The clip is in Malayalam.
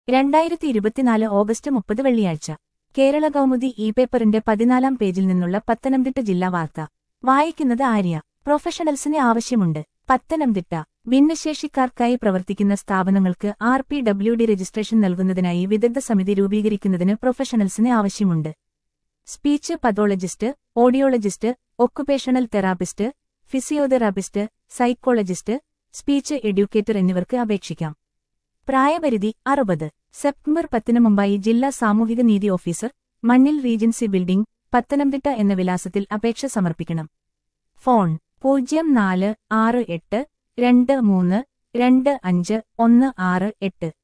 രണ്ടായിരത്തി ഇരുപത്തിനാല് ഓഗസ്റ്റ് മുപ്പത് വെള്ളിയാഴ്ച കേരള കൗമുദി ഇ പേപ്പറിന്റെ പതിനാലാം പേജിൽ നിന്നുള്ള പത്തനംതിട്ട ജില്ലാ വാർത്ത വായിക്കുന്നത് ആര്യ പ്രൊഫഷണൽസിന് ആവശ്യമുണ്ട് പത്തനംതിട്ട ഭിന്നശേഷിക്കാർക്കായി പ്രവർത്തിക്കുന്ന സ്ഥാപനങ്ങൾക്ക് R P W D registration നൽകുന്നതിനായി വിദഗ്ധ സമിതി രൂപീകരിക്കുന്നതിന് പ്രൊഫഷണൽസിന് ആവശ്യമുണ്ട് speech pathologist audiologist occupational therapist physiotherapist psychologist speech educator എന്നിവർക്ക് അപേക്ഷിക്കാം പ്രായപരിധി അറുപത് സെപ്റ്റംബർ പത്തിന് മുമ്പായി ജില്ലാ സാമൂഹിക നീതി ഓഫീസർ മണ്ണിൽ റീജൻസി ബിൽഡിംഗ് പത്തനംതിട്ട എന്ന വിലാസത്തിൽ അപേക്ഷ സമർപ്പിക്കണം ഫോൺ പൂജ്യം നാല് ആറ് എട്ട് രണ്ട് മൂന്ന് രണ്ട് അഞ്ച് ഒന്ന് ആറ് എട്ട്